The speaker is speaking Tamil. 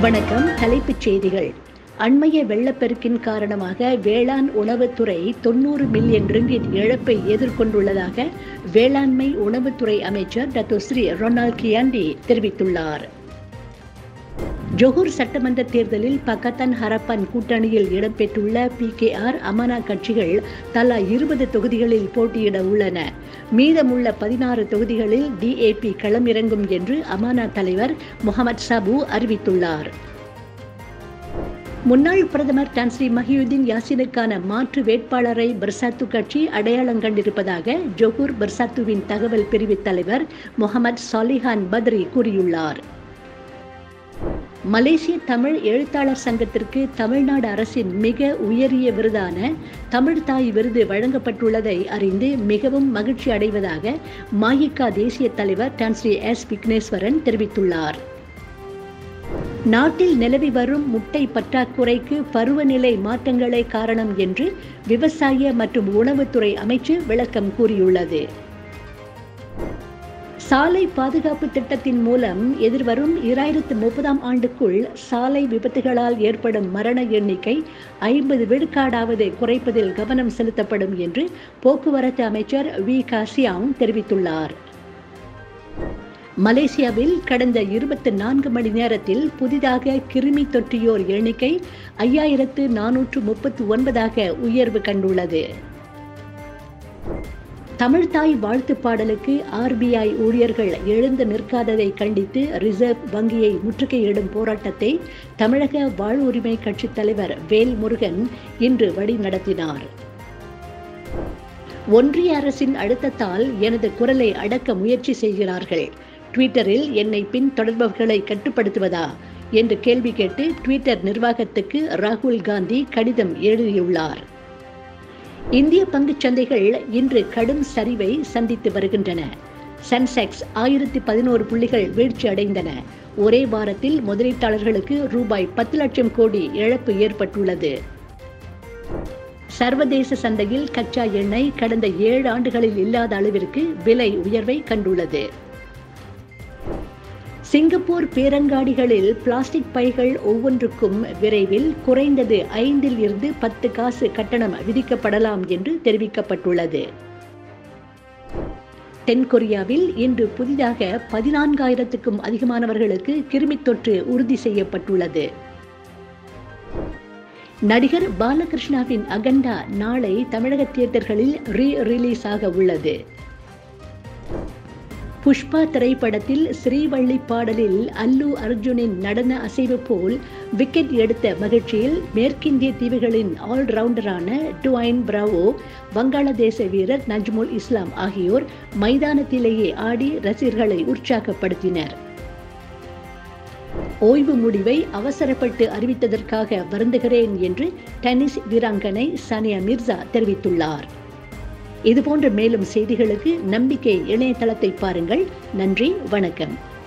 வணக்கம் தலைப்புச் செய்திகள் அண்மைய வெள்ளப்பெருக்கின் காரணமாக வேளாண் உணவுத்துறை தொண்ணூறு மில்லியன் ரிங்கிட் இழப்பை எதிர்கொண்டுள்ளதாக வேளாண்மை உணவுத்துறை அமைச்சர் டத்து ஸ்ரீ ரொனால்ட் கியாண்டி தெரிவித்துள்ளார் ஜொஹூர் சட்டமன்ற தேர்தலில் பக்கத்தன் ஹரப்பன் கூட்டணியில் இடம்பெற்றுள்ள பிகேஆர் அமனா கட்சிகள் தலா இருபது தொகுதிகளில் போட்டியிட உள்ளன மீதமுள்ள பதினாறு தொகுதிகளில் டிஏபி களமிறங்கும் என்று அமானா தலைவர் முகமது சாபு அறிவித்துள்ளார் முன்னாள் பிரதமர் டான்ஸ்ரீ மஹியுddin யாசினுக்கான மாற்று வேட்பாளரை பர்சாத்து கட்சி அடையாளம் கண்டிருப்பதாக ஜொஹூர் பர்சாத்துவின் தகவல் பிரிவு தலைவர் முகமது சாலிஹான் பத்ரி கூறியுள்ளார் மலேசிய தமிழ் எழுத்தாளர் சங்கத்திற்கு தமிழ்நாடு அரசின் மிக உயரிய விருதான தமிழ் தாய் விருது வழங்கப்பட்டுள்ளதை அறிந்து மிகவும் மகிழ்ச்சி அடைவதாக மாயிகா தேசிய தலைவர் டான்ஸ்ரீ எஸ் விக்னேஸ்வரன் தெரிவித்துள்ளார் நாட்டில் நிலவி வரும் முட்டை பற்றாக்குறைக்கு பருவநிலை மாற்றங்களே காரணம் என்று விவசாய மற்றும் உணவுத்துறை அமைச்சு விளக்கம் கூறியுள்ளது சாலை பாதுகாப்பு திட்டத்தின் மூலம் எதிர்வரும் இராயிரத்து முப்பதாம் ஆண்டுக்குள் சாலை விபத்துகளால் ஏற்படும் மரண எண்ணிக்கை ஐம்பது விழுக்காடாவது குறைப்பதில் கவனம் செலுத்தப்படும் என்று போக்குவரத்து அமைச்சர் வி காசியாங் தெரிவித்துள்ளார் மலேசியாவில் கடந்த இருபத்தி நான்கு மணி நேரத்தில் புதிதாக கிருமி தொற்றியோர் எண்ணிக்கை ஐயாயிரத்து நானூற்று முப்பத்தி ஒன்பதாக உயர்வு கண்டுள்ளது தமிழ்தாய் வாழ்த்து பாடலுக்கு ஆர்பிஐ ஊழியர்கள் எழுந்து நிற்காததை கண்டித்து ரிசர்வ் வங்கியை முற்றுகையிடும் போராட்டத்தை தமிழக வாழ்வுரிமை கட்சித் தலைவர் வேல் முருகன் இன்று வழிநடத்தினார் ஒன்றிய அரசின் அழுத்தத்தால் எனது குரலை அடக்க முயற்சி செய்கிறார்கள் ட்விட்டரில் என்னை பின் தொடர்பவர்களை கட்டுப்படுத்துவதா என்று கேள்வி கேட்டு ட்விட்டர் நிர்வாகத்துக்கு ராகுல் காந்தி கடிதம் எழுதியுள்ளார் இந்திய பங்குச் சந்தைகள் இன்று கடும் சரிவை சந்தித்து வருகின்றன சென்செக்ஸ் ஆயிரத்தி பதினோரு புள்ளிகள் வீழ்ச்சி அடைந்தன ஒரே வாரத்தில் முதலீட்டாளர்களுக்கு ரூபாய் பத்து லட்சம் கோடி இழப்பு ஏற்பட்டுள்ளது சர்வதேச சந்தையில் கச்சா எண்ணெய் கடந்த ஏழு ஆண்டுகளில் இல்லாத அளவிற்கு விலை உயர்வை கண்டுள்ளது சிங்கப்பூர் பேரங்காடிகளில் பிளாஸ்டிக் பைகள் ஒவ்வொன்றுக்கும் விரைவில் குறைந்தது ஐந்தில் இருந்து பத்து காசு கட்டணம் விதிக்கப்படலாம் என்று தெரிவிக்கப்பட்டுள்ளது தென்கொரியாவில் இன்று புதிதாக பதினான்காயிரத்துக்கும் அதிகமானவர்களுக்கு கிருமித் தொற்று உறுதி செய்யப்பட்டுள்ளது நடிகர் பாலகிருஷ்ணாவின் அகண்டா நாளை தமிழக தியேட்டர்களில் ரீ ரிலீஸ் ஆக உள்ளது புஷ்பா திரைப்படத்தில் ஸ்ரீவள்ளி பாடலில் அல்லு அர்ஜுனின் நடன அசைவு போல் விக்கெட் எடுத்த மகிழ்ச்சியில் மேற்கிந்திய தீவுகளின் ஆல்ரவுண்டரான டுவைன் பிராவோ வங்காளதேச வீரர் நஜ்முல் இஸ்லாம் ஆகியோர் மைதானத்திலேயே ஆடி ரசிகர்களை உற்சாகப்படுத்தினர் ஓய்வு முடிவை அவசரப்பட்டு அறிவித்ததற்காக வருந்துகிறேன் என்று டென்னிஸ் வீராங்கனை சானியா மிர்சா தெரிவித்துள்ளார் இதுபோன்ற மேலும் செய்திகளுக்கு நம்பிக்கை இணையதளத்தை பாருங்கள் நன்றி வணக்கம்